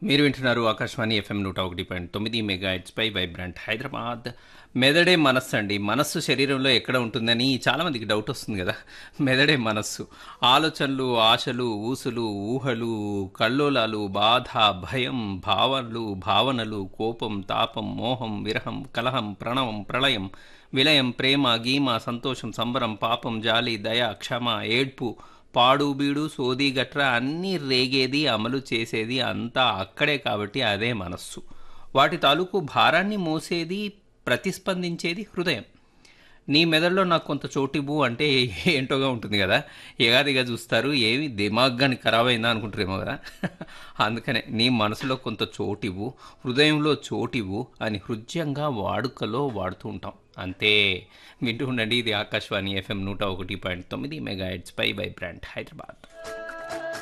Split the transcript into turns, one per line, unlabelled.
మీరు వింటున్నారు ఆకాశవాణి ఎఫ్ఎం నూట ఒకటి పాయింట్ తొమ్మిది మెగా పై వైబ్రెంట్ హైదరాబాద్ మెదడే మనస్సు అండి మనస్సు శరీరంలో ఎక్కడ ఉంటుందని చాలా మందికి డౌట్ వస్తుంది కదా మెదడే మనస్సు ఆలోచనలు ఆశలు ఊసులు ఊహలు కల్లోలాలు బాధ భయం భావనలు భావనలు కోపం తాపం మోహం విరహం కలహం ప్రణవం ప్రళయం విలయం ప్రేమ గీమ సంతోషం సంబరం పాపం జాలి దయ క్షమ ఏడ్పు పాడు బీడు సోది గట్రా అన్నీ రేగేది అమలు చేసేది అంతా అక్కడే కాబట్టి అదే మనస్సు వాటి తాలూకు భారాన్ని మోసేది ప్రతిస్పందించేది హృదయం నీ మెదడులో నాకు కొంత చోటివ్వు అంటే ఏంటోగా ఉంటుంది కదా ఎగాదిగా చూస్తారు ఏమి దిమాగ్గాని ఖరాబ్ అయిందా అనుకుంటారేమో కదా అందుకనే నీ మనసులో కొంత చోటివ్వు హృదయంలో చోటివ్వు అని హృదయంగా వాడుకలో వాడుతూ ఉంటాం అంతే వింటూ ఉండండి ఇది ఆకాశవాణి ఎఫ్ఎం నూట ఒకటి పాయింట్ తొమ్మిది మెగా పై వైబ్రాంట్ హైదరాబాద్